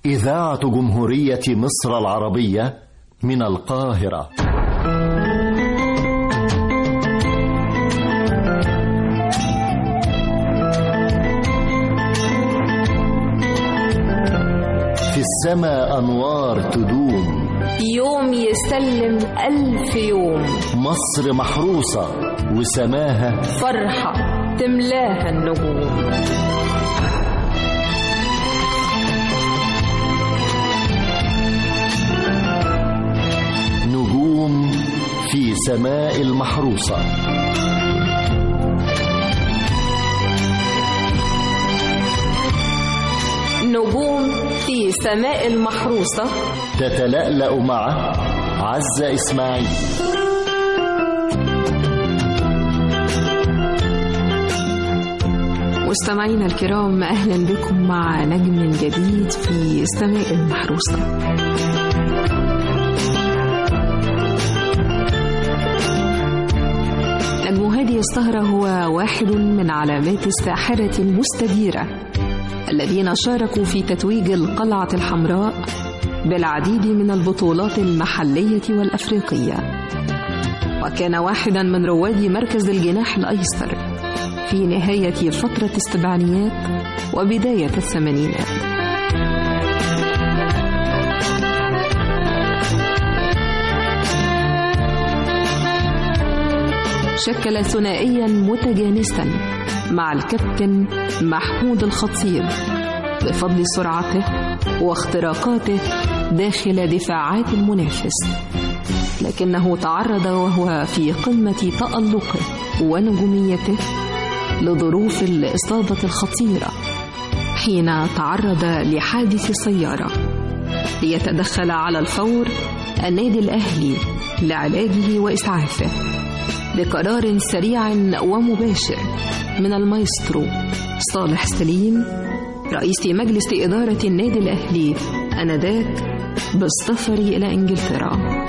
إذاعة جمهورية مصر العربية من القاهرة في السماء أنوار تدوم يوم يسلم ألف يوم مصر محروسة وسماها فرحة تملاها النجوم نجوم في سماء المحروسة نجوم في سماء المحروسة تتلألأ مع عزة إسماعيل مستمعينا الكرام أهلا بكم مع نجم جديد في سماء المحروسة نجم هذه السهرة هو واحد من علامات الساحرة المستديرة الذين شاركوا في تتويج القلعة الحمراء بالعديد من البطولات المحلية والأفريقية وكان واحدا من رواد مركز الجناح الأيسر في نهاية فترة السبعينيات وبداية الثمانينات شكل ثنائيا متجانسا مع الكابتن محمود الخطيب بفضل سرعته واختراقاته داخل دفاعات المنافس لكنه تعرض وهو في قمة تألقه ونجوميته لظروف الإصابة الخطيرة حين تعرض لحادث سيارة ليتدخل على الفور النادي الأهلي لعلاجه وإسعافه بقرار سريع ومباشر من المايسترو صالح سليم رئيس مجلس إدارة النادي الأهلي أنذاك بالسفر إلى إنجلترا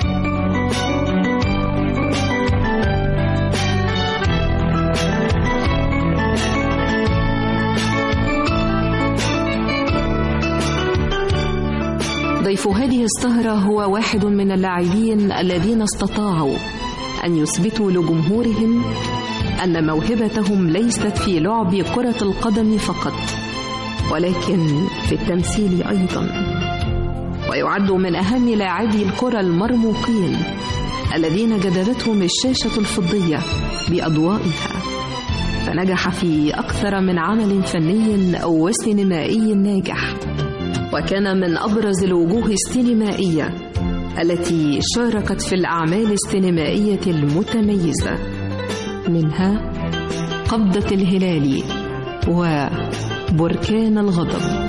ضيف هذه السهرة هو واحد من اللاعبين الذين استطاعوا أن يثبتوا لجمهورهم أن موهبتهم ليست في لعب كرة القدم فقط ولكن في التمثيل أيضا ويعد من أهم لاعبي الكرة المرموقين الذين جذبتهم الشاشة الفضية بأضوائها فنجح في أكثر من عمل فني أو سينمائي ناجح وكان من أبرز الوجوه السينمائية التي شاركت في الأعمال السينمائية المتميزة منها قبضة الهلال وبركان الغضب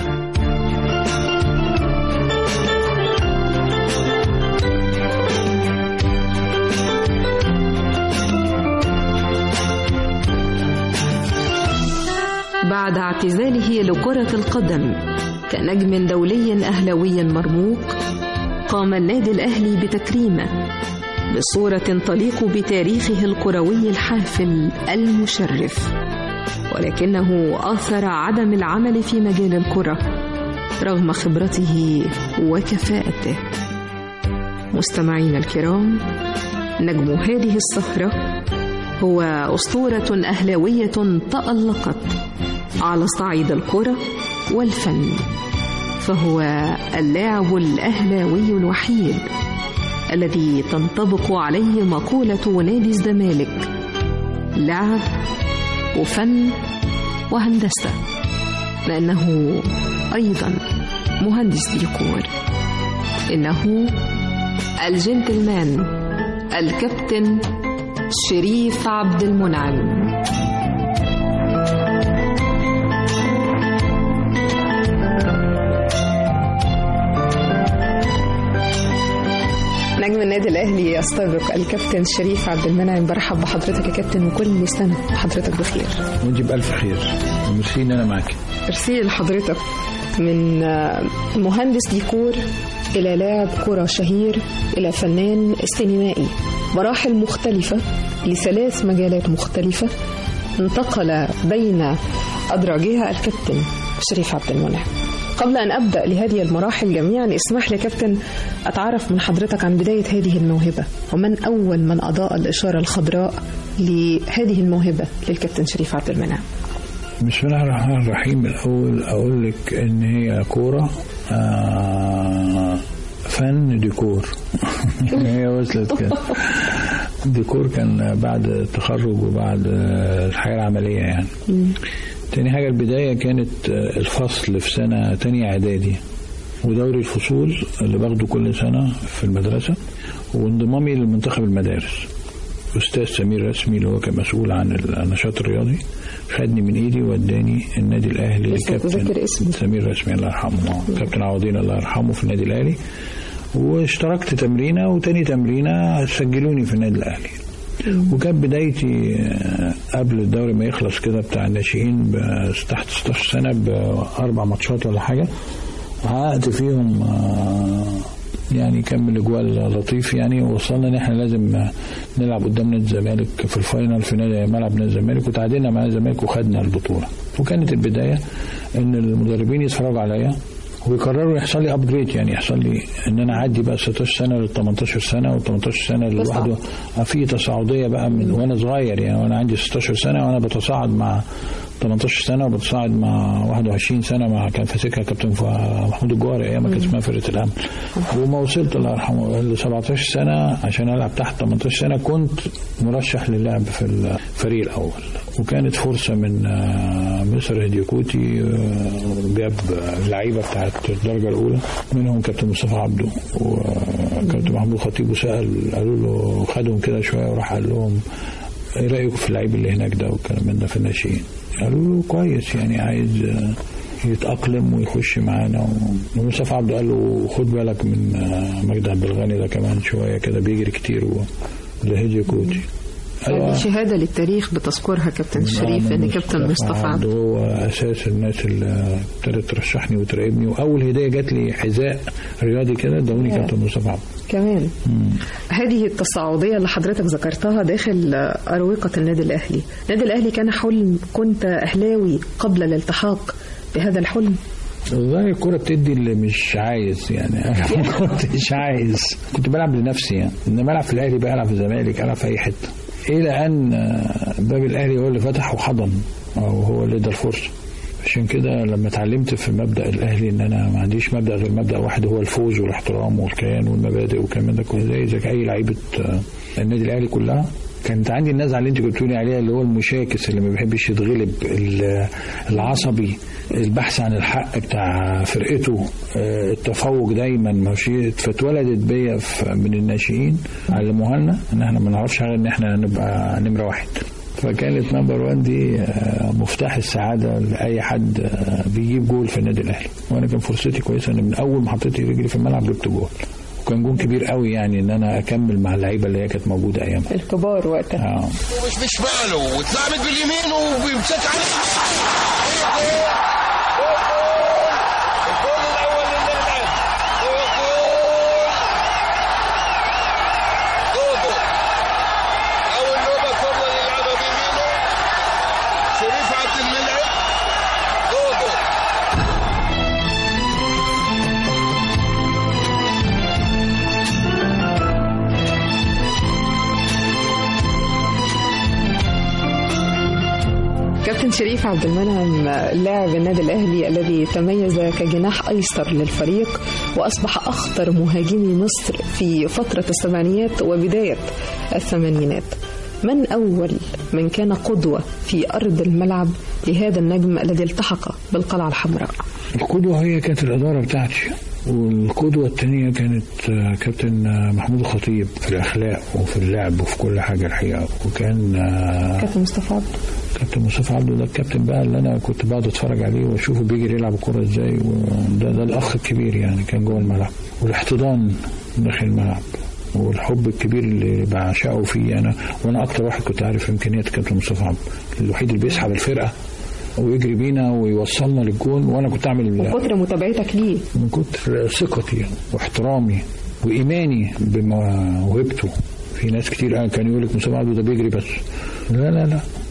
بعد اعتزاله لكرة القدم كنجم دولي أهلوي مرموق قام النادي الأهلي بتكريمه بصورة تليق بتاريخه الكروي الحافل المشرف ولكنه آثر عدم العمل في مجال الكرة رغم خبرته وكفاءته مستمعينا الكرام نجم هذه السهرة هو أسطورة أهلاوية تألقت على صعيد الكرة والفن فهو اللاعب الأهلاوي الوحيد الذي تنطبق عليه مقولة نادي الزمالك لعب وفن وهندسة لأنه أيضا مهندس ديكور إنه الجنتلمان الكابتن شريف عبد المنعم نجم النادي الاهلي السابق الكابتن شريف عبد المنعم برحب بحضرتك يا كابتن وكل سنه وحضرتك بخير وانت بألف خير ميرسي ان انا معاك ميرسي لحضرتك من مهندس ديكور إلى لاعب كرة شهير إلى فنان سينمائي مراحل مختلفة لثلاث مجالات مختلفة انتقل بين أدراجها الكابتن شريف عبد المنعم قبل أن أبدأ لهذه المراحل جميعا اسمح لي كابتن أتعرف من حضرتك عن بداية هذه الموهبة ومن أول من أضاء الإشارة الخضراء لهذه الموهبة للكابتن شريف عبد المنعم بسم الله الرحمن الرحيم الأول أقول لك إن هي كورة آه فن ديكور هي وصلت كده ديكور كان بعد التخرج وبعد الحياة العملية يعني تاني حاجة البداية كانت الفصل في سنة تانية إعدادي ودوري الفصول اللي باخده كل سنة في المدرسة وانضمامي لمنتخب المدارس أستاذ سمير رسمي اللي هو كان مسؤول عن النشاط الرياضي خدني من ايدي وداني النادي الاهلي بس متذكر اسمه. سمير رسمي الله يرحمه كابتن عوضين الله يرحمه في النادي الاهلي واشتركت تمرينه وتاني تمرينه سجلوني في النادي الاهلي وكانت بدايتي آه، قبل الدوري ما يخلص كده بتاع الناشئين ب- تحت 16 سنه باربع ماتشات ولا حاجه حققت فيهم آه، يعني كان من الاجوال لطيف يعني وصلنا ان احنا لازم آه، نلعب قدام نادي الزمالك في الفاينل في نادي ملعب نادي الزمالك وتعادلنا مع نادي الزمالك وخدنا البطوله وكانت البدايه ان المدربين يتفرجوا عليا ويقرروا يحصل لي ابجريد يعني يحصل لي ان انا اعدي بقى 16 سنه لل 18 سنه وال 18 سنه للواحد في تصاعديه بقى من وانا صغير يعني وانا عندي 16 سنه وانا بتصاعد مع 18 سنه وبتصاعد مع 21 سنه مع كان فاسكها كابتن ف- محمود الجوهري ايام ما كانت اسمها فرقه الامن وما وصلت الله يرحمه ل 17 سنه عشان العب تحت 18 سنه كنت مرشح للعب في الفريق الاول وكانت فرصه من آه، مصر هديكوتي آه، جاب اللعيبه بتاعت الدرجه الاولى منهم كابتن مصطفى عبده وكابتن محمود خطيب وسال قالوا له خدهم كده شويه وراح قال لهم ايه رايكم في اللعيب اللي هناك ده والكلام من ده في الناشئين قالوا له كويس يعني عايز آه، يتأقلم ويخش معانا و- ومصطفى عبده قال له خد بالك من آه، مجدي عبد الغني ده كمان شويه كده بيجري كتير و- لهجي كوتي هذه شهادة للتاريخ بتذكرها كابتن شريف ان كابتن مصطفى عبده هو اساس الناس اللي ابتدت ترشحني وتراقبني واول هديه جات لي حذاء رياضي كده ادوني ياه. كابتن مصطفى عبده كمان هذه التصاعدية اللي حضرتك ذكرتها داخل أروقة النادي الأهلي النادي الأهلي كان حلم كنت أهلاوي قبل الالتحاق بهذا الحلم والله الكرة بتدي اللي مش عايز يعني انا ما كنتش عايز كنت بلعب لنفسي يعني انما العب في الاهلي بقى العب في الزمالك العب في اي حته الى ان آه، باب الاهلي هو اللي فتح وحضن او هو اللي ادى الفرصه عشان كده لما اتعلمت في مبدا الاهلي ان انا ما عنديش مبدا غير مبدا واحد هو الفوز والاحترام والكيان والمبادئ والكلام ده كله زي زي اي لعيبه آه، النادي الاهلي كلها كانت عندي النزعه اللي انت كنت بتقولي عليها اللي هو المشاكس اللي ما بيحبش يتغلب ال- العصبي البحث عن الحق بتاع فرقته آه، التفوق دايما ماشي فاتولدت بيا في- من الناشئين علموها لنا ان احنا ما نعرفش غير ان احنا نبقى نمره واحد فكانت نمبر 1 دي آه، مفتاح السعاده لاي حد آه، بيجيب جول في النادي الاهلي وانا كان فرصتي كويسه ان من اول ما حطيت رجلي في الملعب جبت جول وكان جول كبير قوي يعني ان انا اكمل مع اللعيبه اللي هي كانت موجوده ايامها الكبار وقتها آه. ومش بشماله واتلعبت باليمين وبيمسك عليه الجول الاول للنهلة هو جول دوبو اول نوبه كورنر يلعبها بيمينه شريف عبد المنعم دوبو كابتن شريف عبد المنعم لاعب النادي الأهلي الذي تميز كجناح أيسر للفريق وأصبح أخطر مهاجمي مصر في فترة السبعينيات وبداية الثمانينات من أول من كان قدوة في أرض الملعب لهذا النجم الذي التحق بالقلعة الحمراء القدوة هي كانت الإدارة بتاعتي والقدوة التانية كانت آه، كابتن آه، محمود الخطيب في الأخلاق وفي اللعب وفي كل حاجة الحقيقة وكان آه، كابتن مصطفى عبده كابتن مصطفى عبده ده الكابتن بقى اللي أنا كنت بقعد أتفرج عليه وأشوفه بيجري يلعب الكورة إزاي وده ده الأخ الكبير يعني كان جوه الملعب والاحتضان داخل الملعب والحب الكبير اللي بعشقه فيه انا وانا اكتر واحد كنت عارف امكانيات كابتن مصطفى عبده الوحيد اللي بيسحب الفرقه ويجري بينا ويوصلنا للجون وانا كنت اعمل من كتر متابعتك ليه من كتر ثقتي واحترامي وايماني بموهبته في ناس كتير كان يقول لك مصطفى عبده ده بيجري بس لا لا لا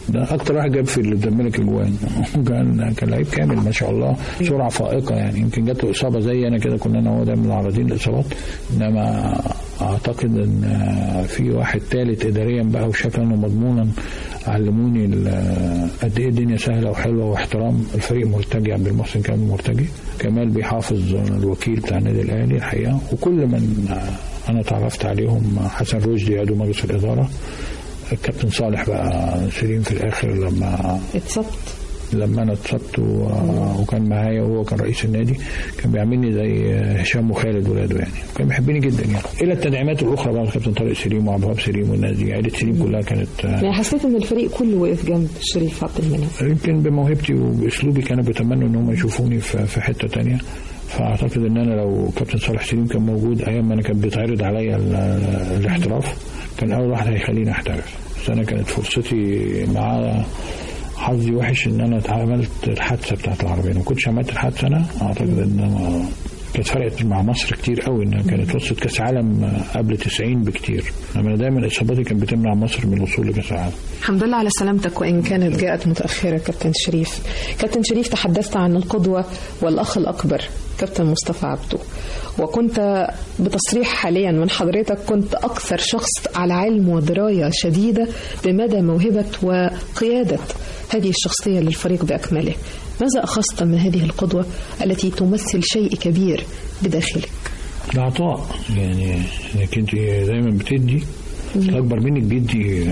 ده اكتر واحد جاب في الزمالك الجوان كان كان لعيب كامل ما شاء الله سرعه فائقه يعني يمكن جات له اصابه زي انا كده كنا انا وهو دايما معرضين لاصابات انما اعتقد ان في واحد ثالث اداريا بقى وشكلا ومضمونا علموني ال- قد ايه الدنيا سهله وحلوه واحترام الفريق مرتجي عبد المحسن كامل مرتجي كمال بيحافظ الوكيل بتاع النادي الاهلي الحقيقه وكل من انا تعرفت عليهم حسن رشدي عضو مجلس الاداره الكابتن صالح بقى سليم في الاخر لما اتصبت لما انا اتصبت و- وكان معايا وهو كان رئيس النادي كان بيعاملني زي هشام وخالد ولاده يعني كان بيحبني جدا يعني الى التدعيمات الاخرى بقى الكابتن طارق سليم وعبد الوهاب سليم والناس دي عائله سليم كلها كانت يعني حسيت ان الفريق كله وقف جنب شريف عبد المنعم يمكن بموهبتي وباسلوبي كانوا بيتمنوا ان هم يشوفوني في في حته تانية فاعتقد ان انا لو كابتن صالح سليم كان موجود ايام ما انا كان بيتعرض عليا ال- الاحتراف كان اول واحد هيخليني احترف بس انا كانت فرصتي معاه حظي وحش ان انا عملت الحادثه بتاعت العربيه ما كنتش عملت الحادثه انا اعتقد ان أنا كانت فرقت مع مصر كتير قوي انها كانت وصلت كاس عالم قبل 90 بكتير انا أنا دايما اصاباتي كانت بتمنع مصر من الوصول لكاس العالم الحمد لله على سلامتك وإن كانت جاءت متأخرة كابتن شريف كابتن شريف تحدثت عن القدوة والأخ الأكبر كابتن مصطفى عبده وكنت بتصريح حاليا من حضرتك كنت أكثر شخص على علم ودراية شديدة بمدى موهبة وقيادة هذه الشخصية للفريق بأكمله ماذا أخذت من هذه القدوة التي تمثل شيء كبير بداخلك ده عطاء يعني انك انت دايما بتدي الاكبر منك بيدي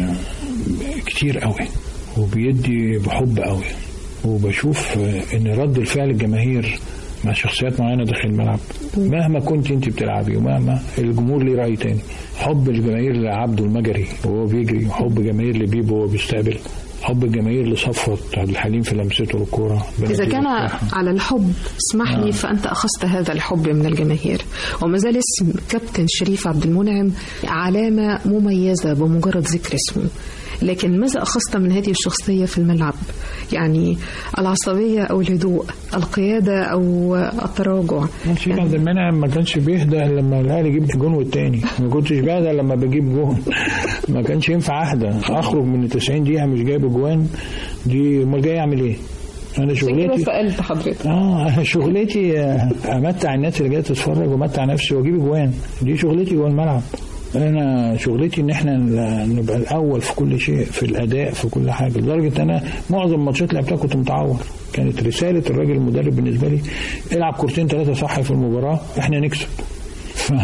كتير قوي وبيدي بحب قوي وبشوف ان رد الفعل الجماهير مع شخصيات معينه داخل الملعب مهما كنت انت بتلعبي ومهما الجمهور ليه راي تاني حب الجماهير لعبده المجري وهو بيجري وحب جماهير لبيبو وهو بيستقبل حب الجماهير لصفوت عبد الحليم في لمسته للكوره إذا كان على الحب اسمح لي فأنت أخذت هذا الحب من الجماهير وما زال اسم كابتن شريف عبد المنعم علامة مميزة بمجرد ذكر اسمه لكن ماذا أخذت من هذه الشخصية في الملعب يعني العصبية أو الهدوء القيادة أو التراجع شريف عبد المنعم ما كانش بيهدى لما الاهلي يجيب جون والتاني ما كنتش بهدى لما بجيب جون ما كانش ينفع اهدى اخرج من 90 دقيقه مش جايب جوان دي امال جاي اعمل ايه انا كده شغلتي سألت حضرتك اه انا شغلتي آه، امتع الناس اللي جايه تتفرج وامتع نفسي واجيب جوان دي شغلتي جوه الملعب انا شغلتي ان احنا ن- نبقى الاول في كل شيء في الاداء في كل حاجه لدرجه ان انا معظم الماتشات اللي لعبتها كنت متعور كانت رساله الراجل المدرب بالنسبه لي العب كورتين ثلاثه صح في المباراه احنا نكسب ف...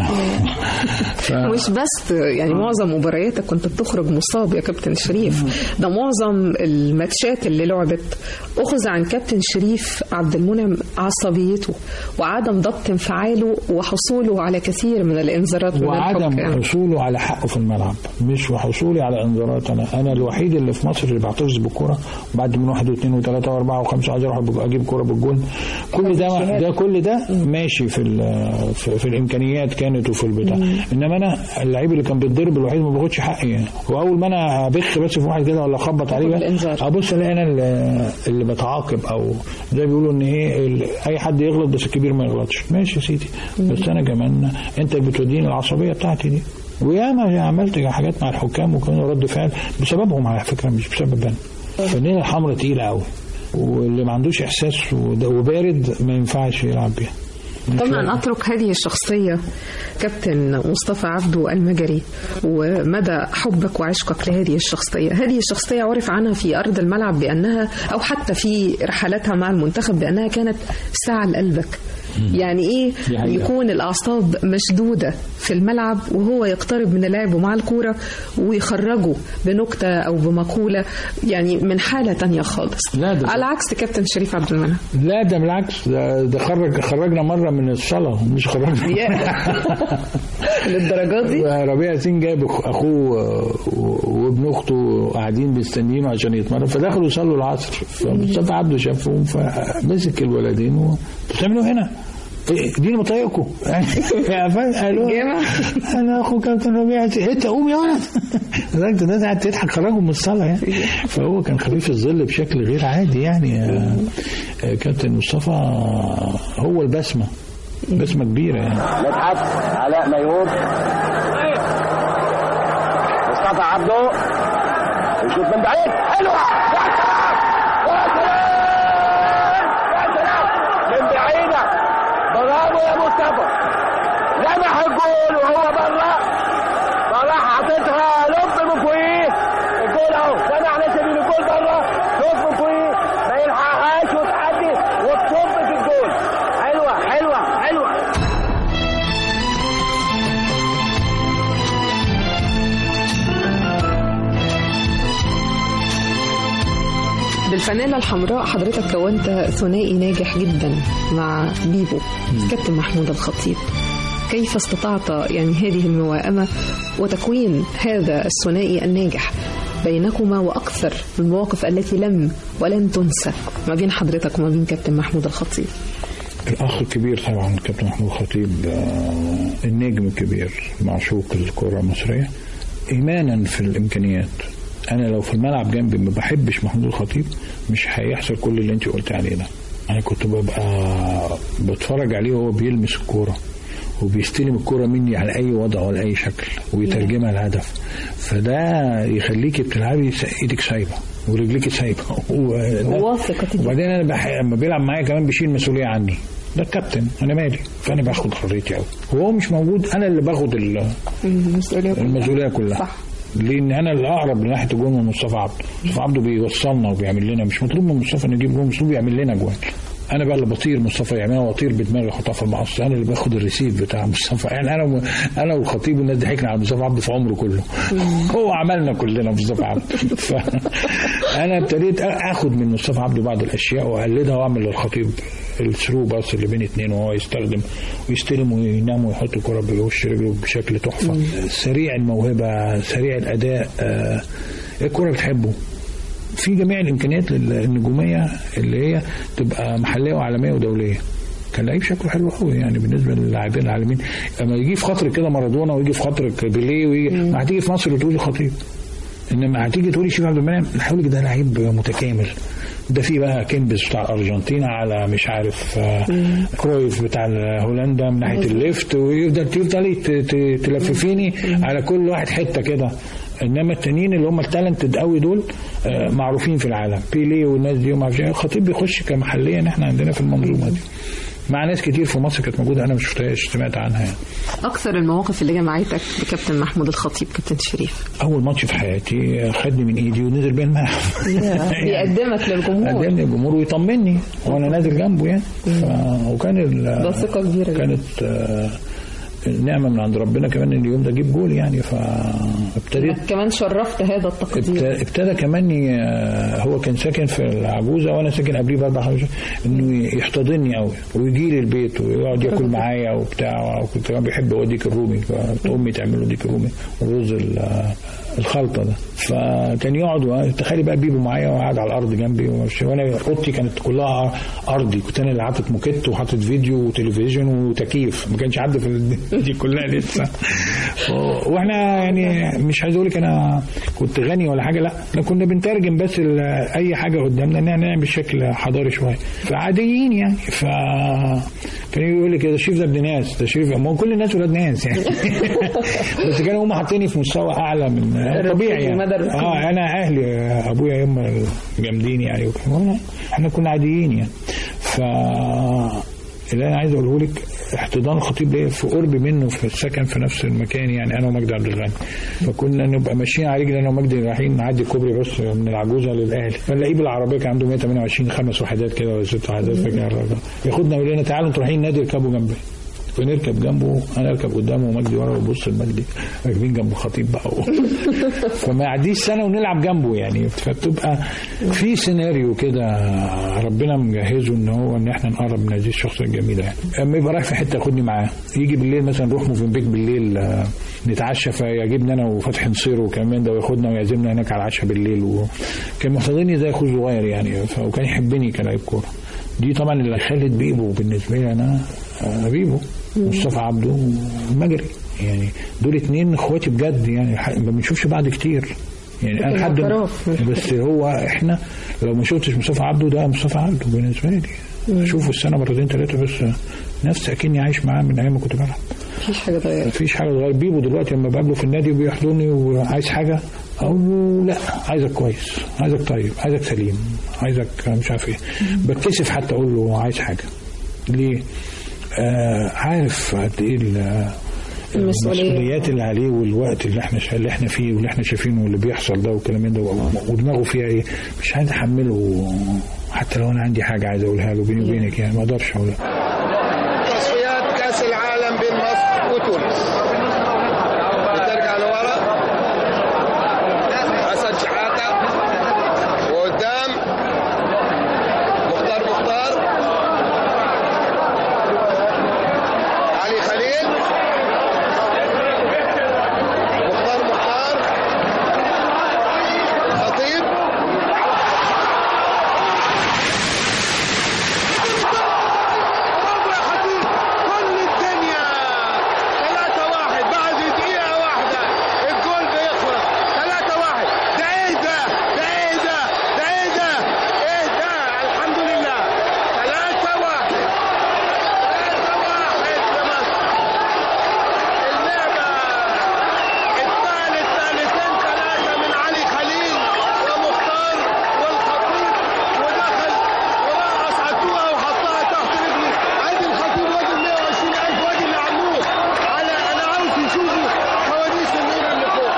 ف... مش بس يعني معظم مبارياتك كنت بتخرج مصاب يا كابتن شريف ده معظم الماتشات اللي لعبت أخذ عن كابتن شريف عبد المنعم عصبيته وعدم ضبط انفعاله وحصوله على كثير من الانذارات من وعدم الحكام حصوله على حقه في الملعب مش وحصولي على انذارات انا انا الوحيد اللي في مصر اللي بعترض بالكوره بعد من واحد واثنين وثلاثه واربعه وخمسه عايز اروح أجيب- اجيب كوره بالجون كل ده ده كل ده ماشي في ال- في, في الامكانيات كانت وفي البتاع انما انا اللعيب اللي كان بيتضرب الوحيد ما باخدش حقي يعني واول ما انا ابخ بس في واحد كده ولا اخبط عليه بقى، الإنذار. ابص الاقي انا اللي- اللي بتعاقب او زي بيقولوا ان ايه ال- اي حد يغلط بس الكبير ما يغلطش ماشي يا سيدي بس انا كمان انت اللي بتوديني العصبيه بتاعتي دي وياما عملت حاجات مع الحكام وكانوا رد فعل بسببهم على فكره مش بسبب انا فالنيله الحمراء تقيله قوي واللي ما عندوش احساس وده- وبارد ما ينفعش يلعب بيها قبل أن أترك هذه الشخصية كابتن مصطفى عبده المجري ومدى حبك وعشقك لهذه الشخصية هذه الشخصية عرف عنها في أرض الملعب بأنها أو حتى في رحلاتها مع المنتخب بأنها كانت ساعة لقلبك يعني إيه دي حقيقة. يكون الأعصاب مشدودة في الملعب وهو يقترب من اللاعب ومع الكورة ويخرجه بنكتة أو بمقولة يعني من حالة تانية خالص لا ده- على عكس كابتن شريف عبد المنعم لا ده بالعكس ده, ده خرج خرجنا مره من الصلاه مش خرجنا للدرجات دي ربيع ياسين جايب أخ- اخوه و- وابن اخته قاعدين بيستنيينه عشان يتمرن فدخلوا يصلوا العصر فمصطفى عبده شافهم فمسك الولدين و... "أنتوا بتعملوا هنا؟ إيه، دي مطايقكم قالوا جامع. انا اخو كابتن ربيع ياسين انت قوم يا ولد لدرجه الناس قاعده تضحك خرجوا من الصلاه يعني فهو كان خفيف الظل بشكل غير عادي يعني آه، آه، كابتن مصطفى هو البسمه بسمه كبيره يعني مدحت علاء ميهوب مصطفى عبده يشوط من بعيد حلوه يا سلام يا سلام يا سلام من بعيده برافو يا مصطفى لمح الجول وهو بره فراح حاططها لب من فوقيه الجول اهو سمع ناس من الجول بره لب من فوقيه ما يلحقهاش وتعدي وتصب في الجول حلوه حلوه حلوه بالفانيلا الحمراء حضرتك كونت ثنائي ناجح جدا مع بيبو كابتن محمود الخطيب كيف استطعت يعني هذه الموائمة وتكوين هذا الثنائي الناجح بينكما وأكثر المواقف التي لم ولن تنسى ما بين حضرتك وما بين كابتن محمود الخطيب الأخ الكبير طبعا كابتن محمود خطيب آه، النجم الكبير معشوق الكرة المصرية إيمانا في الإمكانيات أنا لو في الملعب جنبي ما بحبش محمود الخطيب مش هيحصل كل اللي أنت قلت عليه ده أنا كنت ببقى بتفرج عليه وهو بيلمس الكورة وبيستلم الكرة مني على أي وضع ولا أي شكل ويترجمها لهدف فده يخليكي بتلعبي ايدك سايبة ورجليك سايبة و- واثقة جدا. وبعدين انا بح... لما بيلعب معايا كمان بيشيل مسؤوليه عني ده الكابتن انا مالي فانا باخد حريتي قوي وهو مش موجود انا اللي باخد ال- المسؤولية كلها. المسؤوليه كلها صح لان انا الاقرب من ناحيه الجون من مصطفى عبده مصطفى عبده بيوصلنا وبيعمل لنا مش مطلوب من مصطفى نجيب جون مطلوب يعمل لنا جوان انا بقى اللي بطير مصطفى يعملها واطير بدماغي احطها في المقص انا اللي باخد الريسيف بتاع مصطفى يعني انا و... انا والخطيب والناس ضحكنا على مصطفى عبده في عمره كله هو عملنا كلنا مصطفى عبده ف... انا ابتديت اخد من مصطفى عبده بعض الاشياء واقلدها واعمل للخطيب الثرو باص اللي بين اتنين وهو يستخدم ويستلم وينام ويحط الكرة بوش رجله بشكل تحفة سريع الموهبة سريع الأداء آه، الكرة بتحبه في جميع الامكانيات النجوميه اللي هي تبقى محليه وعالميه ودوليه كان لعيب شكله حلو قوي يعني بالنسبه للاعبين العالمين اما يجي في خاطرك كده مارادونا ويجي في خاطرك بيليه ويجي ما هتيجي في مصر وتقولي خطيب انما هتيجي تقولي شيخ عبد المنعم الحولي ده لعيب متكامل ده في بقى كيمبس بتاع الارجنتين على مش عارف آه، كرويف بتاع هولندا من ناحيه الليفت ويفضل تفضلي ت- ت- تلففيني على كل واحد حته كده انما التانيين اللي هم التالنتد قوي دول آه، معروفين في العالم بيليه والناس دي وما اعرفش إيه. الخطيب بيخش كمحليا احنا عندنا في المنظومه دي مع ناس كتير في مصر كانت موجوده انا ما شفتهاش سمعت عنها يعني. أكثر المواقف اللي جمعتك بكابتن محمود الخطيب كابتن شريف اول ماتش في حياتي خدني من ايدي ونزل بيا الملعب بيقدمك للجمهور قدمني الجمهور ويطمني وانا نازل جنبه يعني ف... وكان ال... ده ثقة كبيرة جدا. كانت آه، نعمه من عند ربنا كمان ان اليوم ده اجيب جول يعني فابتديت كمان شرفت هذا التقدير ابت- ابتدى كمان ي- هو كان ساكن في العجوزه وانا ساكن قبليه باربع خمس شهور، انه يحتضنني قوي ويجي لي البيت ويقعد ياكل معايا وبتاع وكنت كمان بيحب هو ديك الرومي كانت امي تعمل له ديك الرومي والرز ال- الخلطه ده فكان يقعد و- تخيلي بقى بيبو معايا وقاعد على الارض جنبي ومش- وانا اوضتي كانت كلها ارضي كنت انا اللي حاطط موكيت وحاطط فيديو وتلفزيون وتكييف ما كانش حد في ال- دي كلها لسه و- واحنا يعني مش عايز اقول لك انا كنت غني ولا حاجه لا احنا كنا بنترجم بس ال- اي حاجه قدامنا ان احنا نعمل بشكل حضاري شويه فعاديين يعني ف كان يقول لي كده شريف ده ابن ناس ده شريف ما هو كل الناس ولاد ناس يعني بس كانوا هم حاطيني في مستوى اعلى من طبيعي يعني مدى الرقي. اه انا اهلي ابويا هم جامدين يعني وكده. احنا كنا عاديين يعني ف اللي انا عايز اقوله لك احتضان الخطيب ليا في قرب منه في السكن في نفس المكان يعني انا ومجدي عبد الغني فكنا نبقى ماشيين على رجلي انا ومجدي رايحين نعدي الكوبري بس من العجوزه للاهلي فنلاقيه بالعربيه كان عنده 128 خمس وحدات كده ولا ست وحدات فاكر الراجل. ياخدنا يقول لنا تعالوا انتوا رايحين نادي اركبوا جنبي فنركب جنبه انا اركب قدامه ومجدي ورا وبص لمجدي راكبين جنب الخطيب بقى فما يعديش سنه ونلعب جنبه يعني فتبقى في سيناريو كده ربنا مجهزه ان هو ان احنا نقرب من هذه الشخصيه الجميله يعني اما يبقى رايح في حته ياخدني معاه يجي بالليل مثلا نروح موفنبيك بالليل آه، نتعشى فيجيبنا انا وفتحي نصير وكمان ده وياخدنا ويعزمنا هناك على العشاء بالليل وكان محتضنني زي اخوه الصغير يعني ف- وكان يحبني كلاعب كوره دي طبعا اللي خلت بيبو بالنسبه لي انا آه، بيبو مصطفى عبده ومجري يعني دول اتنين اخواتي بجد يعني ح- ما بنشوفش بعض كتير يعني انا لحد اعتراف. بس هو احنا لو ما شفتش مصطفى عبده ده مصطفى عبده بالنسبه لي اشوفه السنه مرتين ثلاثه بس نفسي اكني عايش معاه من ايام ما كنت بلعب مفيش حاجة اتغيرت مفيش حاجه تغير بيبو دلوقتي لما بقابله في النادي وبيحضني وعايز حاجه اقول له لا عايزك كويس عايزك طيب عايزك سليم عايزك مش عارف ايه بتكسف حتى اقول له عايز حاجه ليه؟ آه عارف قد ايه ال- المسؤولية. المسؤوليات اللي عليه والوقت اللي احنا اللي احنا فيه واللي احنا شايفينه واللي بيحصل ده والكلام من ده ودماغه فيها ايه مش عايز احمله حتى لو انا عندي حاجه عايز اقولها له بيني وبينك يعني ما اقدرش اقولها تصفيات كاس العالم بين مصر وتونس بترجع لورا حسن شحاته وقدام مختار مختار علي خليل مختار مختار خطيب برافو يا خطيب كل الدنيا 3 واحد بعد دقيقة واحدة الجول بيخلص 3 واحد ده ايه ده؟ ده ايه ده؟ ده ايه ده؟ ايه ده؟ الحمد لله 3 واحد 3 واحد لمصر اللعبة الثالث ثالثين ثلاثة من علي خليل ومختار والخطيب ودخل ورقص عدوها وحطها تحت رجلي عادي الخطيب واجب 120 ألف واجب اللي عملوه على أنا عاوز يشوفوا كواليس الليلة اللي فوق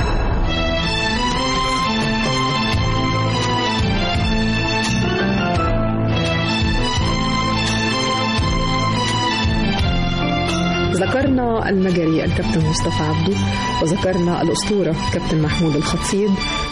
ذكرنا المجري الكابتن مصطفى عبده وذكرنا الأسطورة كابتن محمود الخطيب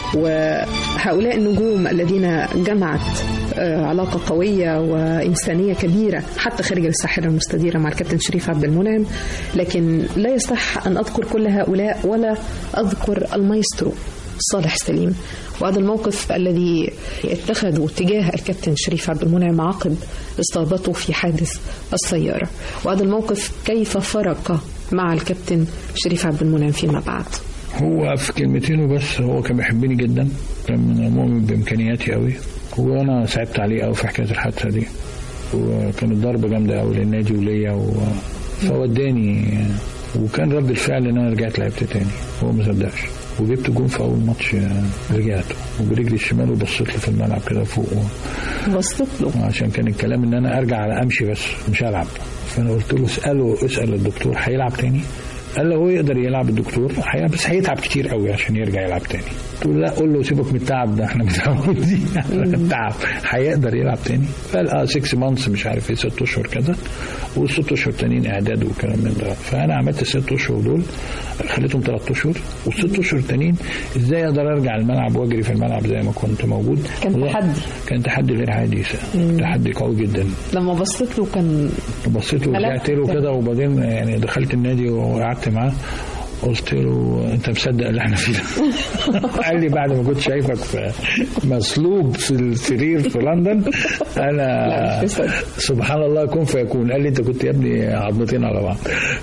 وهؤلاء النجوم الذين جمعت آه، علاقة قوية وإنسانية كبيرة حتى خارج الساحرة المستديرة مع الكابتن شريف عبد المنعم لكن لا يصح أن أذكر كل هؤلاء ولا أذكر المايسترو صالح سليم وهذا الموقف الذي اتخذه تجاه الكابتن شريف عبد المنعم عقب اصابته في حادث السيارة وهذا الموقف كيف فرق مع الكابتن شريف عبد المنعم فيما بعد هو في كلمتين وبس هو كان بيحبني جدا كان مؤمن بامكانياتي قوي وانا صعبت عليه قوي في حكايه الحادثه دي وكانت ضربه جامده قوي للنادي وليا و... فوداني وكان رد الفعل ان انا رجعت لعبت تاني هو ما صدقش وجبت جون في اول ماتش رجعت وبرجلي الشمال وبصيت له في الملعب كده فوق بصيت له عشان كان الكلام ان انا ارجع على امشي بس مش هلعب فانا قلت له اساله اسال الدكتور هيلعب تاني قال له هو يقدر يلعب الدكتور هي- بس هيتعب كتير قوي عشان يرجع يلعب تاني قلت له لا قول له سيبك من التعب ده احنا متعودين على التعب هيقدر يلعب تاني قال اه 6 مانثس مش عارف ايه 6 اشهر كذا والست اشهر تانيين اعداد وكلام من ده فانا عملت الست اشهر دول خليتهم ثلاث اشهر والست اشهر التانيين ازاي اقدر ارجع الملعب واجري في الملعب زي ما كنت موجود كان والله تحدي. كان تحدي غير عادي تحدي قوي جدا لما بصيت له كان بصيت له ورجعت له كده وبعدين يعني دخلت النادي وقعدت معاه قلت له انت مصدق اللي احنا فيه ده؟ قال لي بعد ما كنت شايفك في مسلوب في السرير في لندن انا لا، مش مصدق. سبحان الله كن فيكون قال لي انت كنت يا ابني عظمتين على بعض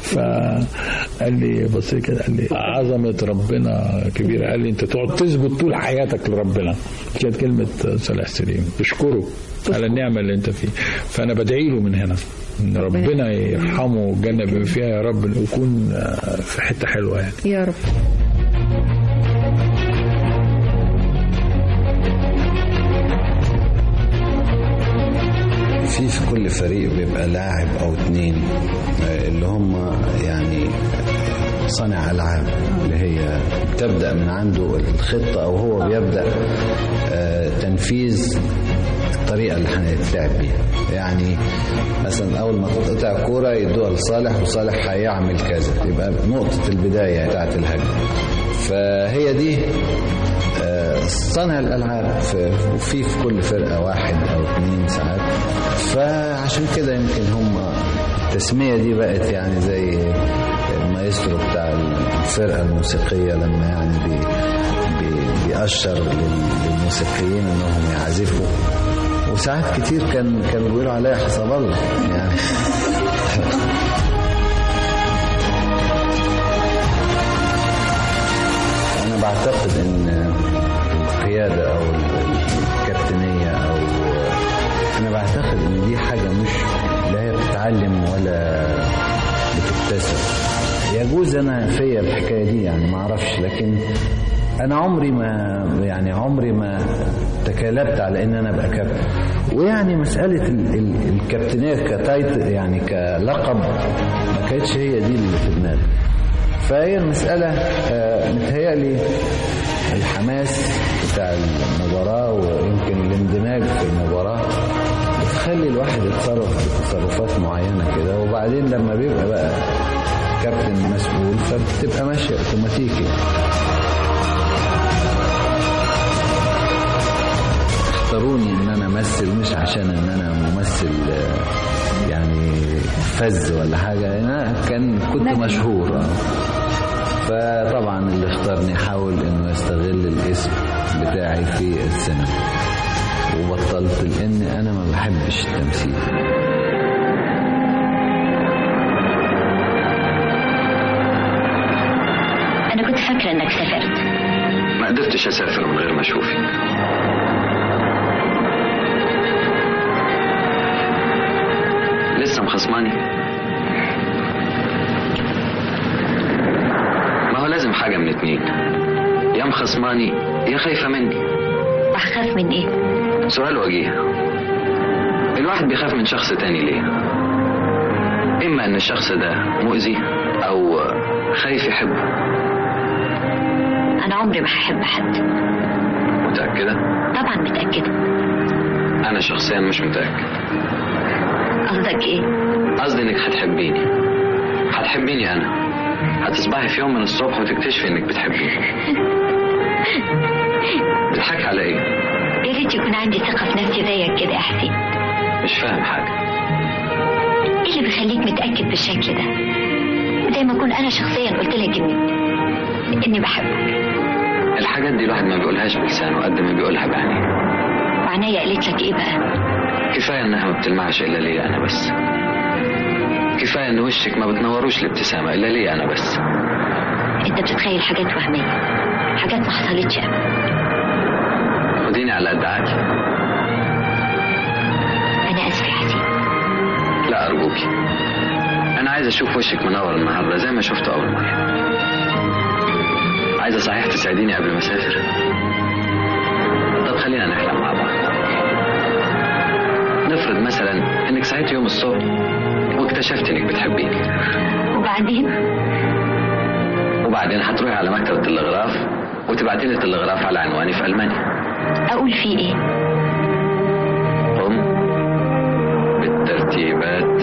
فقال لي بصيت كده قال لي عظمه ربنا كبيره قال لي انت تقعد تثبت طول حياتك لربنا كانت كلمه صالح سليم تشكره على النعمه اللي انت فيه فانا بدعي له من هنا ان ربنا يرحمه والجنه بما فيها يا رب ويكون آه، في حته حلوه يعني يا رب في في كل فريق بيبقى لاعب او اتنين آه، اللي هم يعني صانع العاب اللي هي تبدا من عنده الخطه او هو بيبدا آه، تنفيذ الطريقه اللي هنتلعب بيها يعني مثلا اول ما تقطع كوره يدوها لصالح وصالح هيعمل كذا يبقى نقطه البدايه بتاعت الهجمه فهي دي آه، صانع الالعاب في في في كل فرقه واحد او اثنين ساعات فعشان كده يمكن هم التسميه دي بقت يعني زي المايسترو بتاع الفرقه الموسيقيه لما يعني بي بي بيأشر لل- للموسيقيين انهم يعزفوا وساعات كتير كان كانوا بيقولوا عليها حسب الله يعني أنا بعتقد إن القيادة أو الكابتنية أو أنا بعتقد إن دي حاجة مش لا هي بتتعلم ولا بتكتسب يجوز أنا فيا الحكاية دي يعني ما أعرفش لكن انا عمري ما يعني عمري ما تكالبت على ان انا ابقى كابتن ويعني مساله ال- ال- الكابتنيه كتايت يعني كلقب ما كانتش هي دي اللي في دماغي فهي المساله آه، متهيألي الحماس بتاع المباراه ويمكن الاندماج في المباراه بتخلي الواحد يتصرف تصرفات معينه كده وبعدين لما بيبقى بقى كابتن مسؤول فبتبقى ماشيه اوتوماتيكي اختاروني ان انا امثل مش عشان ان انا ممثل آه، يعني فز ولا حاجه لأن انا كان كنت مشهور آه. فطبعا اللي اختارني حاول انه يستغل الاسم بتاعي في السينما وبطلت لان انا ما بحبش التمثيل أنا كنت فاكرة إنك سافرت ما قدرتش اسافر من غير ما اشوفك لسه مخصماني ما هو لازم حاجة من اتنين يا مخصماني يا خايفة مني أخاف من إيه؟ سؤال وجيه الواحد بيخاف من شخص تاني ليه إما إن الشخص ده مؤذي أو خايف يحبه أنا عمري ما هحب حد متأكدة؟ طبعا متأكدة أنا شخصيا مش متأكد قصدك إيه؟ قصدي إنك هتحبيني هتحبيني أنا هتصبحي في يوم من الصبح وتكتشفي إنك بتحبيني بتضحكي على إيه؟ يا ريت يكون عندي ثقة في نفسي زيك كده يا حسين مش فاهم حاجة إيه اللي بيخليك متأكد بالشكل ده؟ زي ما أكون أنا شخصيا قلت لك إني إني بحبك الحاجات دي الواحد ما بيقولهاش بلسانه قد ما بيقولها بعينيه وعناية قالت لك إيه بقى؟ كفاية إنها ما بتلمعش إلا ليا أنا بس كفاية إن وشك ما بتنوروش الابتسامة إلا ليا أنا بس أنت بتتخيل حاجات وهمية حاجات ما حصلتش أبدا خديني على قد عقلي أنا آسف يا حسين لا أرجوكي أنا عايز أشوف وشك منور النهاردة زي ما شفته أول مرة عايزة صحيح تساعديني قبل ما أسافر طب خلينا نحلم مع بعض نفرض مثلا إنك صحيت يوم الصبح واكتشفت إنك بتحبيني وبعدين وبعدين هتروحي على مكتبة التلغراف وتبعتي لي التلغراف على عنواني في ألمانيا أقول فيه إيه؟ قم بالترتيبات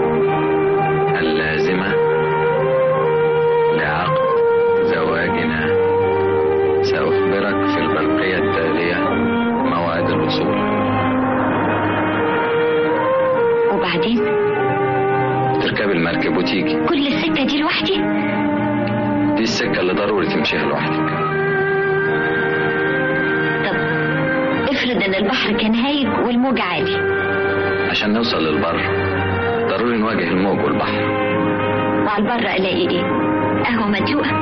اللازمة لعقد زواجنا سأخبرك في البرقية التالية موعد الوصول وبعدين تركب المركب وتيجي كل السكة دي لوحدي دي السكة اللي ضروري تمشيها لوحدك طب افرض ان البحر كان هايج والموج عالي عشان نوصل للبر ضروري نواجه الموج والبحر وعلى البر الاقي ايه قهوة مدلوقة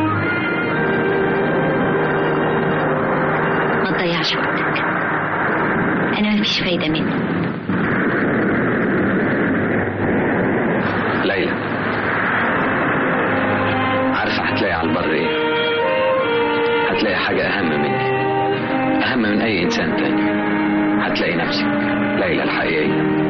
ما تضيعش وقتك انا مفيش فايدة مني ليلى عارفة هتلاقي على البر ايه هتلاقي حاجة أهم مني أهم من أي إنسان تاني هتلاقي نفسك ليلى الحقيقية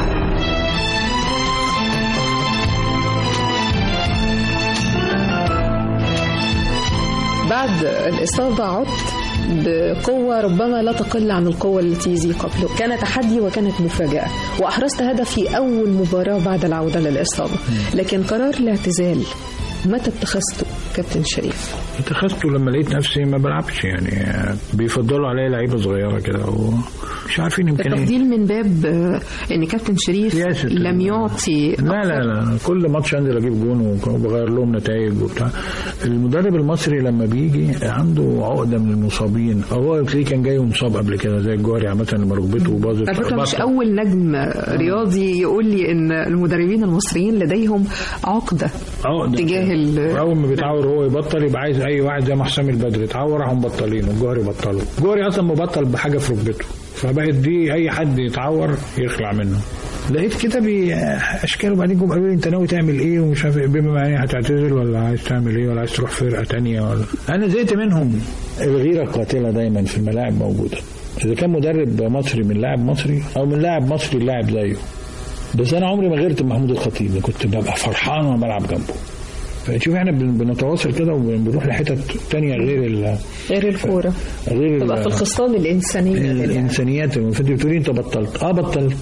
بعد الإصابة عدت بقوة ربما لا تقل عن القوة التي زي قبله كان تحدي وكانت مفاجأة وأحرزت هدف في أول مباراة بعد العودة للإصابة لكن قرار الاعتزال متى اتخذته كابتن شريف اتخذته لما لقيت نفسي ما بلعبش يعني بيفضلوا عليا لعيبه صغيره كده ومش عارفين يمكن ايه التفضيل من باب آه، ان كابتن شريف سياسة لم يعطي لا لا لا كل ماتش انزل اجيب جون وبغير لهم نتائج وبتاع المدرب المصري لما بيجي عنده عقده من المصابين هو تلاقيه كان جاي مصاب قبل كده زي الجوهري عامه لما ركبته باظت على فكرة مش بطل. أول نجم رياضي يقول لي إن المدربين المصريين لديهم عقدة عقده تجاه ال- اول ما بيتعور هو يبطل يبقى عايز اي واحد زي ما حسام البدري اتعور راحوا مبطلين والجوهري بطلوا الجوهري اصلا مبطل بحاجه في ركبته فبقت دي اي حد يتعور يخلع منه لقيت كده باشكال وبعدين جم قالوا لي انت ناوي تعمل ايه ومش عارف إيه، بما معناه هتعتزل ولا عايز تعمل ايه ولا عايز تروح فرقه تانية ولا انا زهقت منهم الغيره القاتله دايما في الملاعب موجوده اذا كان مدرب مصري من لاعب مصري او من لاعب مصري للاعب زيه بس انا عمري ما غيرت محمود الخطيب كنت ببقى فرحان وانا بلعب جنبه فشوف احنا بن- بنتواصل كده وبنروح لحتت تانية غير ال غير الكوره غير تبقى في ال- الخصال الانسانيه للعب. الانسانيات فانت بتقولي انت بطلت اه بطلت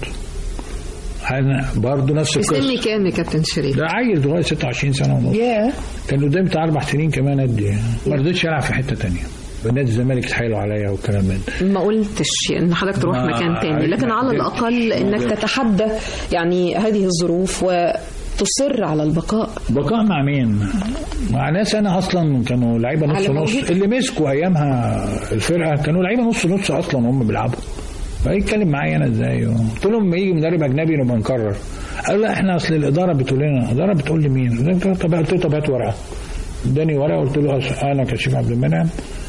انا برضه نفس في سن القصه كام يا كابتن شريف؟ ده عيل صغير 26 سنه ونص ياه كان قدامي بتاع اربع سنين كمان ادي ما رضيتش العب في حته تانية نادي الزمالك اتحايلوا عليا والكلام ده ما قلتش ان حضرتك تروح ما مكان تاني عرفت- لكن على ما الاقل قدرتش. انك ما قدرتش. تتحدى يعني هذه الظروف وتصر على البقاء بقاء مع مين؟ مع ناس انا اصلا كانوا لعيبه نص على نص موهبة. اللي مسكوا ايامها الفرقه كانوا لعيبه نص نص اصلا وهم بيلعبوا فيتكلم معايا انا ازاي قلت لهم لما يجي مدرب اجنبي نبقى نكرر قال لا احنا اصل الاداره بتقول لنا الاداره بتقول لي مين؟ قلت له طب قلت له طب هات ورقه اداني ورقه قلت له أص- انا كشيف عبد المنعم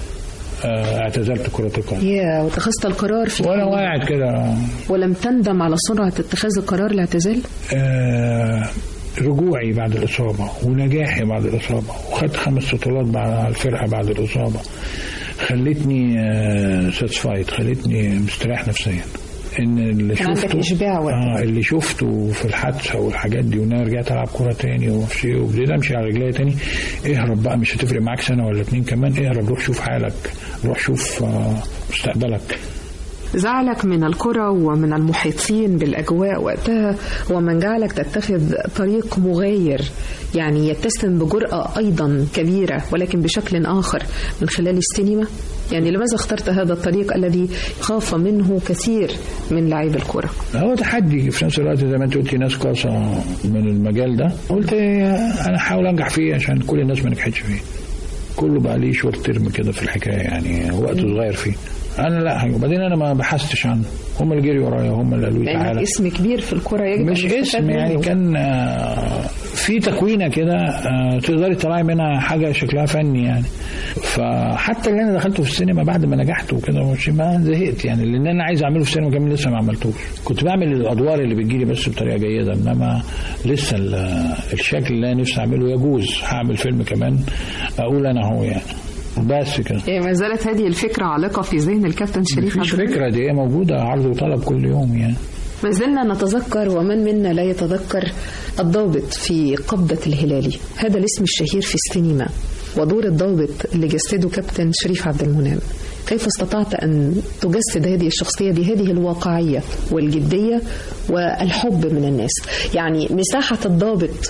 آه، اعتزلت كره القدم يا واتخذت القرار في وانا قاعد كده ولم تندم على سرعه اتخاذ القرار الاعتزال آه، رجوعي بعد الإصابة ونجاحي بعد الإصابة وخدت خمس بطولات بعد الفرقة بعد الإصابة خلتني ساتسفايد خلتني مستريح نفسيا ان اللي كان عندك شفته إشباع وقتها. اه اللي شفته في الحادثه والحاجات دي وان انا رجعت العب كوره تاني وفي وابتديت امشي على رجلي تاني اهرب بقى مش هتفرق معاك سنه ولا اتنين كمان اهرب روح شوف حالك روح شوف آه مستقبلك زعلك من الكرة ومن المحيطين بالأجواء وقتها هو من جعلك تتخذ طريق مغاير يعني يتسم بجرأة أيضا كبيرة ولكن بشكل آخر من خلال السينما يعني لماذا اخترت هذا الطريق الذي خاف منه كثير من لاعبي الكرة هو تحدي في نفس الوقت زي ما انت قلتي ناس قاصة من المجال ده قلت انا احاول انجح فيه عشان كل الناس ما نجحتش فيه كله بقى ليه شورت ترم كده في الحكايه يعني وقت صغير فيه انا لا وبعدين انا ما بحثتش عنه هم اللي جري ورايا هم اللي قالوا لي لأنك تعالى اسم كبير في الكرة يجب مش أن يستفاد اسم يعني منه. كان آه، في تكوينه كده آه، تقدري تطلعي منها حاجه شكلها فني يعني فحتى اللي انا دخلته في السينما بعد ما نجحت وكده مش ما زهقت يعني لان انا عايز اعمله في السينما كمان لسه ما عملتوش كنت بعمل الادوار اللي بتجيلي بس بطريقه جيده انما لسه ال- الشكل اللي انا نفسي اعمله يجوز هعمل فيلم كمان اقول انا هو يعني بس كده يعني ما زالت هذه الفكرة عالقة في ذهن الكابتن شريف مفيش عبد الرحيم. فكره دي موجوده عرض وطلب كل يوم يعني ما زلنا نتذكر ومن منا لا يتذكر الضابط في قبضة الهلالي هذا الاسم الشهير في السينما ودور الضابط اللي جسده كابتن شريف عبد المنعم كيف استطعت أن تجسد هذه الشخصية بهذه الواقعية والجدية والحب من الناس يعني مساحة الضابط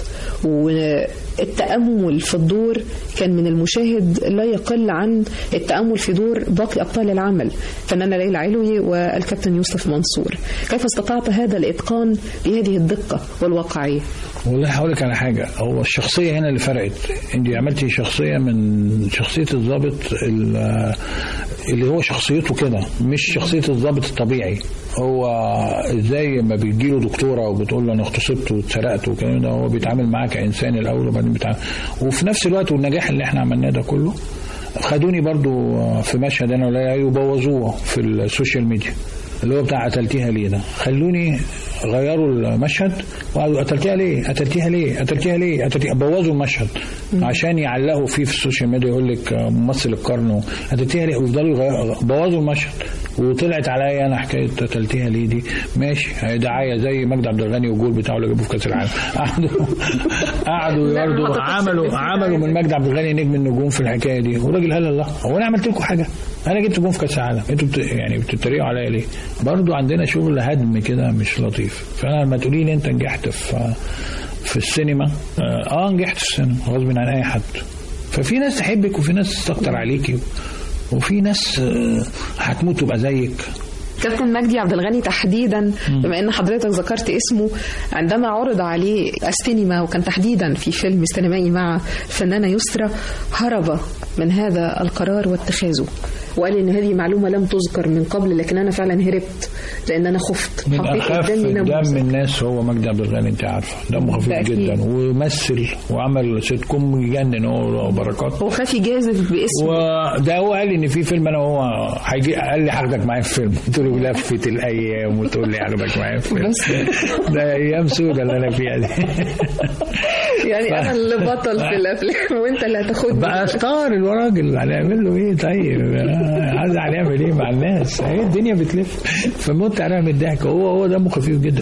والتأمل في الدور كان من المشاهد لا يقل عن التأمل في دور باقي أبطال العمل فنانة ليلى علوي والكابتن يوسف منصور كيف استطعت هذا الإتقان بهذه الدقة والواقعية والله هقول لك على حاجه هو الشخصيه هنا اللي فرقت انت عملتي شخصيه من شخصيه الضابط ال- اللي هو شخصيته كده مش شخصيه الضابط الطبيعي هو ازاي لما بتجيله دكتوره وبتقول له انا اغتصبت واتسرقت والكلام ده هو بيتعامل معاه كانسان الاول وبعدين بيتعامل وفي نفس الوقت والنجاح اللي احنا عملناه ده كله خدوني برضو في مشهد انا ولا يبوظوه في السوشيال ميديا اللي هو بتاع قتلتيها ليه ده خلوني غيروا المشهد وقالوا قتلتيها ليه قتلتيها ليه قتلتيها ليه قتلتيها بوظوا المشهد عشان يعلقوا فيه في السوشيال ميديا يقول لك ممثل القرن قتلتيها ليه ويفضلوا يغيروا بوظوا المشهد وطلعت عليا انا حكايه قتلتيها ليه دي ماشي هي دعايه زي مجدي عبد الغني والجول بتاعه اللي جابوه في كاس العالم قعدوا قعدوا لا، برضه ما عملوا تقصدش عملوا من مجدي عبد الغني نجم النجوم في الحكايه دي والراجل قال الله هو انا عملت لكم حاجه انا جبت جون في كاس العالم انتوا بت... يعني بتتريقوا عليا ليه برضو عندنا شغل هدم كده مش لطيف فانا لما تقولي لي انت نجحت في في السينما اه آه، نجحت في السينما غصب عن اي حد ففي ناس تحبك وفي ناس تستكتر عليكي وفي ناس آه، هتموت تبقى زيك كابتن مجدي عبد الغني تحديدا بما ان حضرتك ذكرت اسمه عندما عرض عليه السينما وكان تحديدا في فيلم سينمائي مع الفنانه يسرى هرب من هذا القرار واتخاذه وقال ان هذه معلومه لم تذكر من قبل لكن انا فعلا هربت لان انا خفت من حطيت اخف قدامي دم نموذج. الناس هو مجدي عبد الغني انت عارفه دمه خفيف ده أكيد. جدا ومثل وعمل سيت كوم يجنن هو وبركات هو خاف يجازف باسمه وده هو قال لي ان في فيلم انا وهو هيجي قال لي هاخدك معايا في فيلم قلت له لفه الايام وتقول لي هاخدك معايا في فيلم بس. ده ايام سودة اللي انا فيها دي يعني انا اللي بطل في الافلام وانت اللي هتاخدني بقى ستار الراجل هنعمل له ايه طيب عايز هنعمل ايه مع الناس هي الدنيا بتلف فمت عليها من الضحك هو هو دمه خفيف جدا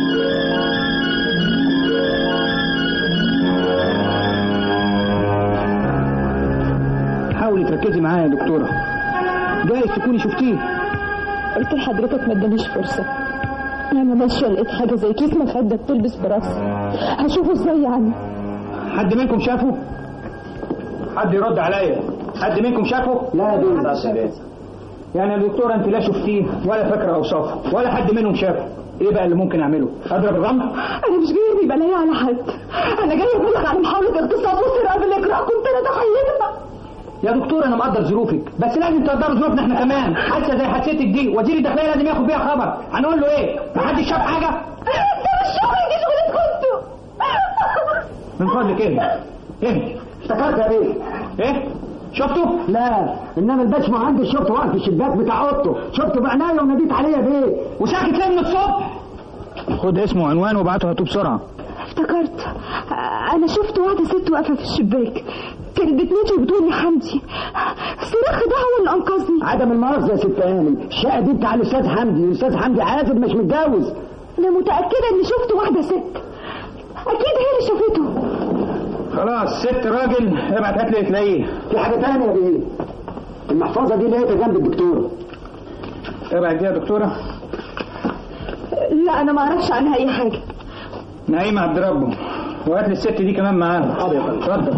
حاولي تركزي معايا يا دكتورة جايز تكوني شفتيه قلت لحضرتك ما ادانيش فرصة أنا ماشية لقيت حاجة زي كيس مخدة بتلبس براسي هشوفه ازاي يعني حد منكم شافه؟ حد يرد عليا حد منكم شافه؟ لا يا دول يعني يا دكتورة انت لا شفتيه ولا فاكرة اوصافه ولا حد منهم شافه ايه بقى اللي ممكن اعمله؟ اضرب الرمل؟ أنا مش جاية إني بلاقي على حد أنا جاية أبلغ عن محاولة اغتصاب وسرقة بالإجراء كنت أنا ضحيتها يا دكتور انا مقدر ظروفك بس لازم تقدروا ظروفنا احنا كمان حادثه زي حادثتك دي وزير الداخليه لازم ياخد بيها خبر هنقول له ايه محدش شاف حاجه ده مش شغلي دي شغلتكم انتوا من فضلك ايه ايه افتكرت يا بيه ايه شفته لا انما الباش مهندس شفته واقف في الشباك بتاع اوضته شفته بعناية وناديت عليه يا بيه وساكت ليه من الصبح خد اسمه وعنوانه وابعته هاتوه بسرعه افتكرت أنا شفت واحدة ست واقفة في الشباك كانت بتنادي وبتقول يا حمدي الصراخ ده هو اللي أنقذني عدم المؤاخذه يا ست امل الشقه دي بتاع الاستاذ حمدي الاستاذ حمدي عازب مش متجوز أنا متأكدة إني شفت واحدة ست أكيد هي اللي شافته خلاص ست راجل ابعت هات لي تلاقيه في حاجه ثانيه يا بيه المحفظه دي لقيتها جنب الدكتوره ابعت دي يا دكتوره لا أنا ما أعرفش عنها أي حاجة نعيم عبد ربه وهات لي الست دي كمان معاها حاضر يا فندم اتفضل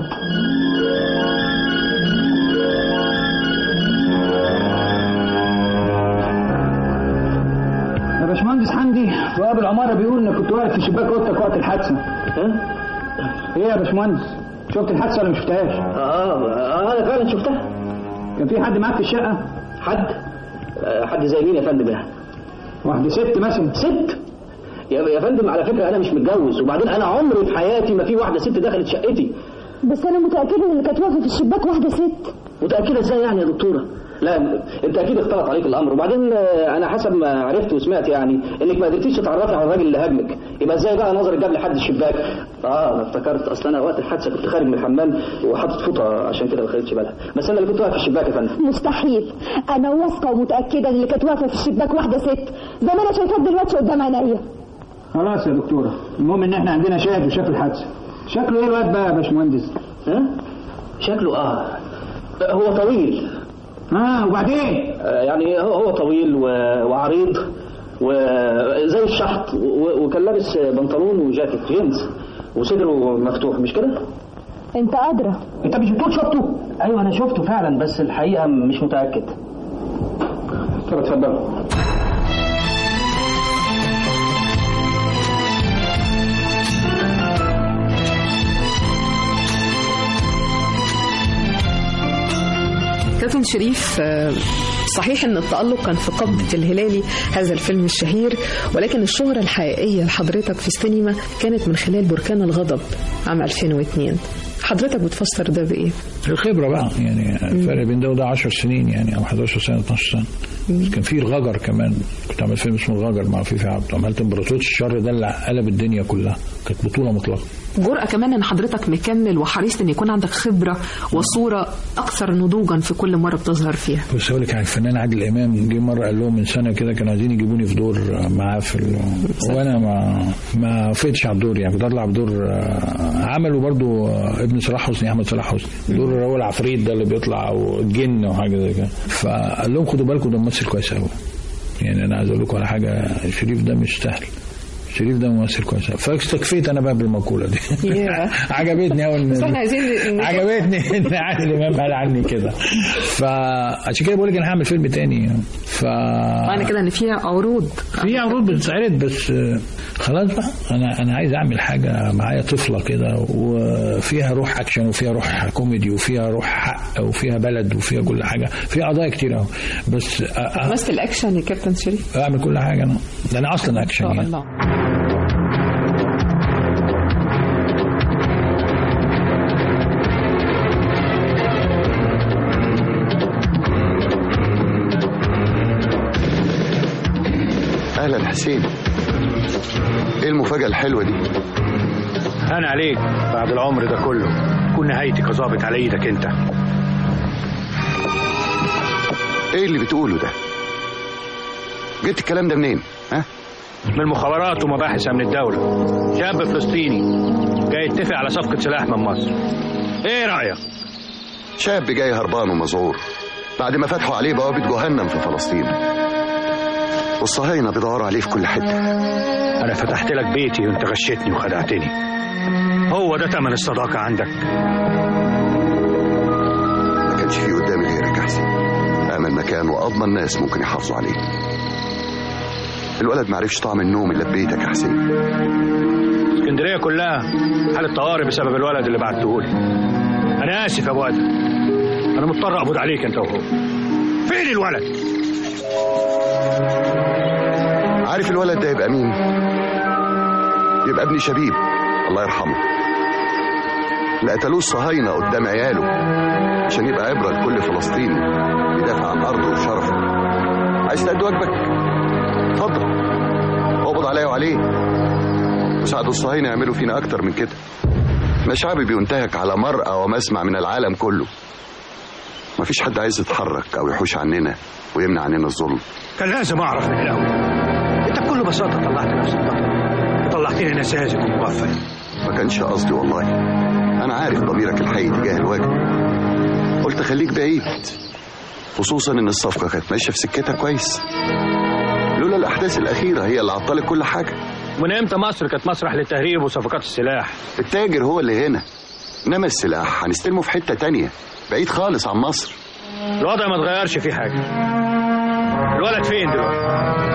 يا باشمهندس حمدي وائل العماره بيقول انك كنت واقف في شباك اوضتك وقت الحادثه ها؟ ايه يا باشمهندس شفت الحادثه ولا ما شفتهاش؟ اه اه انا فعلا شفتها كان في حد معاك في الشقه؟ حد؟ حد زي مين يا فندم يعني؟ واحده ست مثلا ست؟ يا يا فندم على فكره انا مش متجوز وبعدين انا عمري في حياتي ما في واحده ست دخلت شقتي بس أنا متأكدة إن اللي كانت واقفة في الشباك واحدة ست متاكده ازاي يعني يا دكتوره لا انت اكيد اختلط عليك الامر وبعدين آه، انا حسب ما عرفت وسمعت يعني انك ما قدرتيش تتعرفي على الراجل اللي هاجمك يبقى ازاي بقى نظرك جاب لحد الشباك اه انا افتكرت اصل انا وقت الحادثه كنت خارج من الحمام وحاطط فوطه عشان كده ما خدتش بالها بس انا اللي كنت واقف في الشباك يا فندم مستحيل أنا واثقة ومتأكدة إن اللي كانت واقفة في الشباك واحدة ست زي ما أنا شايفاها دلوقتي قدام عينيا خلاص يا دكتوره المهم ان احنا عندنا شاهد وشاف الحادثه شكله ايه الواد بقى يا باشمهندس؟ ها؟ شكله اه هو طويل اه وبعدين آه، يعني هو هو طويل و- وعريض وزي الشحط و- وكان لابس بنطلون وجاكيت جينز وصدره مفتوح مش كده؟ أنت أدرى انت مش بتقول شفته؟ ايوه انا شفته فعلا بس الحقيقه مش متاكد طب اتفضل كابتن شريف آه، صحيح ان التألق كان في قبضة الهلالي هذا الفيلم الشهير ولكن الشهرة الحقيقية لحضرتك في السينما كانت من خلال بركان الغضب عام 2002 حضرتك بتفسر ده بإيه؟ الخبرة بقى يعني الفرق بين ده وده 10 سنين يعني او 11 سنة 12 سنة كان في الغجر كمان كنت عملت فيلم اسمه الغجر مع فيفي عبده عملت امبراطورية الشر ده اللي قلب الدنيا كلها كانت بطولة مطلقة جرأة كمان ان حضرتك مكمل وحريص ان يكون عندك خبرة وصورة اكثر نضوجا في كل مرة بتظهر فيها بس اقول لك على الفنان عادل امام جه مره قال لهم من سنه كده كانوا عايزين يجيبوني في دور معاه في ال... وانا ما ما وافقتش على الدور يعني كنت اطلع بدور آه، عملوا برضو آه، ابن صلاح حسني احمد صلاح حسني دور هو العفريت ده اللي بيطلع او الجن وحاجه زي كده فقال لهم خدوا بالكم ده ممثل كويس قوي يعني انا عايز اقول لكم على حاجه شريف ده مش سهل شريف ده ممثل كويس فاستكفيت انا بقى بالمقوله دي ياه. عجبتني قوي بس احنا عايزين ن- عجبتني ان عادل امام قال عني كده فعشان كده بقول لك انا هعمل فيلم تاني ف معنى كده ان في عروض في عروض بتتعرض بس آه، خلاص بقى انا انا عايز اعمل حاجه معايا طفله كده وفيها روح اكشن وفيها روح كوميدي وفيها روح حق وفيها بلد وفيها كل حاجه فيها قضايا كتير قوي بس أ- أ- مثل اكشن يا كابتن شريف اعمل كل حاجه انا ده انا اصلا ان اكشن شاء يعني الله اهلا حسين ايه المفاجاه الحلوه دي انا عليك بعد العمر ده كله كون نهايتي كظابط على ايدك انت ايه اللي بتقوله ده جبت الكلام ده منين ها من المخابرات ومباحث امن الدوله شاب فلسطيني جاي يتفق على صفقه سلاح من مصر ايه رايك شاب جاي هربان ومذعور بعد ما فتحوا عليه بوابه جهنم في فلسطين والصهاينه بيدوروا عليه في كل حته انا فتحت لك بيتي وانت غشيتني وخدعتني هو ده تمن الصداقه عندك ما كانش في قدامي غيرك يا حسين امن مكان واضمن ناس ممكن يحافظوا عليه الولد معرفش طعم النوم الا ببيتك يا حسين اسكندريه كلها حاله طوارئ بسبب الولد اللي بعته لي انا اسف يا ابو ادم انا مضطر اقبض عليك انت وهو فين الولد عارف الولد ده يبقى مين يبقى ابن شبيب الله يرحمه اللي قتلوه الصهاينه قدام عياله عشان يبقى عبره لكل فلسطيني يدافع عن ارضه وشرفه عايز تأدي واجبك اتفضل اقبض عليا وعليه وساعدوا الصهاينه يعملوا فينا اكتر من كده احنا شعب بينتهك على مرأى ومسمع من العالم كله مفيش حد عايز يتحرك او يحوش عننا ويمنع عننا الظلم كان لازم اعرف من الاول انت بكل بساطه طلعت نفسك بطل طلعتني انا ساذج ومغفل ما كانش قصدي والله انا عارف ضميرك الحي تجاه الواجب قلت خليك بعيد خصوصا ان الصفقه كانت ماشيه في سكتها كويس لولا الاحداث الاخيره هي اللي عطلت كل حاجه من امتى مصر كانت مسرح للتهريب وصفقات السلاح التاجر هو اللي هنا انما السلاح هنستلمه في حته تانية بعيد خالص عن مصر الوضع ما اتغيرش فيه حاجه الولد فين دلوقتي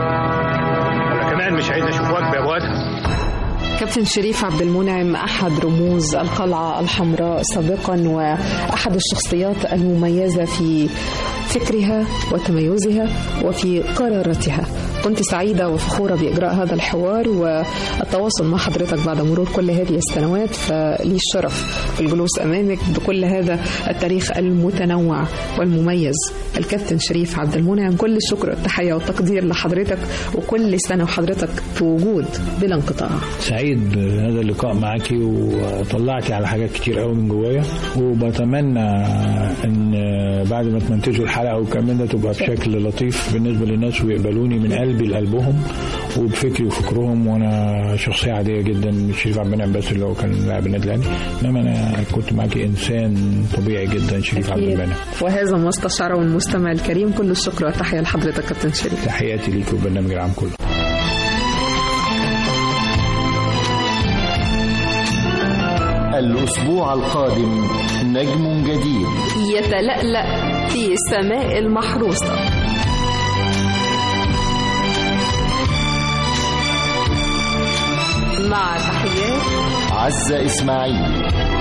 ولا كمان مش عايز اشوف وجبه يا ابو ادهم كابتن شريف عبد المنعم أحد رموز القلعة الحمراء سابقا وأحد الشخصيات المميزة في فكرها وتميزها وفي قراراتها كنت سعيدة وفخورة بإجراء هذا الحوار والتواصل مع حضرتك بعد مرور كل هذه السنوات فلي الشرف في الجلوس أمامك بكل هذا التاريخ المتنوع والمميز الكابتن شريف عبد المنعم كل الشكر والتحية والتقدير لحضرتك وكل سنة وحضرتك في وجود بلا انقطاع سعيد بهذا اللقاء معاكي وطلعتي على حاجات كتير قوي من جوايا وبتمنى ان بعد ما تمنتجوا الحلقه والكلام ده تبقى بشكل لطيف بالنسبه للناس ويقبلوني من قلبي لقلبهم وبفكري وفكرهم وانا شخصيه عاديه جدا مش شريف عبد المنعم بس اللي هو كان لاعب النادي الاهلي انما انا كنت معاكي انسان طبيعي جدا شريف عبد أكيد. المنعم وهذا ما استشعره المستمع الكريم كل الشكر والتحية لحضرتك كابتن شريف تحياتي ليك والبرنامج العام كله الأسبوع القادم نجم جديد يتلألأ في سماء المحروسة مع تحيات عزة إسماعيل